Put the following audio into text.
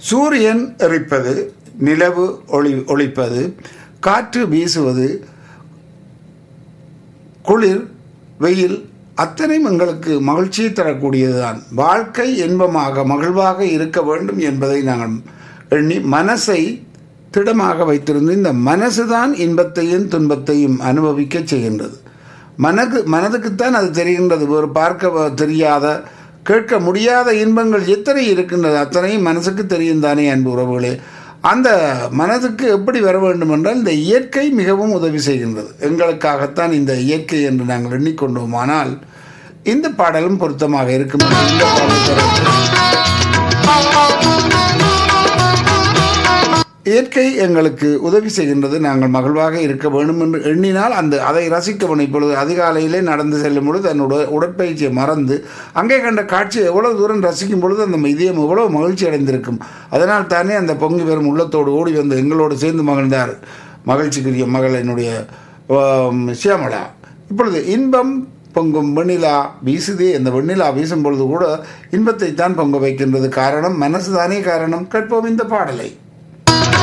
சூரியன் எரிப்பது நிலவு ஒளி ஒளிப்பது காற்று வீசுவது குளிர் வெயில் அத்தனையும் எங்களுக்கு மகிழ்ச்சியை தரக்கூடியதுதான் வாழ்க்கை இன்பமாக மகிழ்வாக இருக்க வேண்டும் என்பதை நாங்கள் எண்ணி மனசை திடமாக வைத்திருந்து இந்த மனசுதான் இன்பத்தையும் துன்பத்தையும் அனுபவிக்க செய்கின்றது மனது மனதுக்குத்தான் அது தெரிகின்றது ஒரு பார்க்க தெரியாத கேட்க முடியாத இன்பங்கள் எத்தனை இருக்கின்றது அத்தனையும் மனசுக்கு தெரியும் தானே அன்பு உறவுகளே அந்த மனதுக்கு எப்படி வர வேண்டும் என்றால் இந்த இயற்கை மிகவும் உதவி செய்கின்றது எங்களுக்காகத்தான் இந்த இயற்கை என்று நாங்கள் எண்ணிக்கொண்டோமானால் இந்த பாடலும் பொருத்தமாக இருக்கும் என்று இந்த பாடல் தரும். இயற்கை எங்களுக்கு உதவி செய்கின்றது நாங்கள் மகிழ்வாக இருக்க வேண்டும் என்று எண்ணினால் அந்த அதை ரசிக்க வேண்டும் இப்பொழுது அதிகாலையிலே நடந்து செல்லும் பொழுது தன்னோட உடற்பயிற்சியை மறந்து அங்கே கண்ட காட்சியை எவ்வளவு தூரம் ரசிக்கும் பொழுது அந்த இதயம் எவ்வளவு மகிழ்ச்சி அடைந்திருக்கும் அதனால் தானே அந்த பொங்கி வரும் உள்ளத்தோடு ஓடி வந்து எங்களோடு சேர்ந்து மகிழ்ந்தார் மகிழ்ச்சிக்குரிய மகள் என்னுடைய ஆம், சியாமளா இப்பொழுது இன்பம் பொங்கும் வெண்ணிலா வீசுதே அந்த வெண்ணிலா வீசும் பொழுது கூட இன்பத்தை தான் பொங்க வைக்கின்றது காரணம் மனசு தானே காரணம் கேட்போம் இந்த பாடலை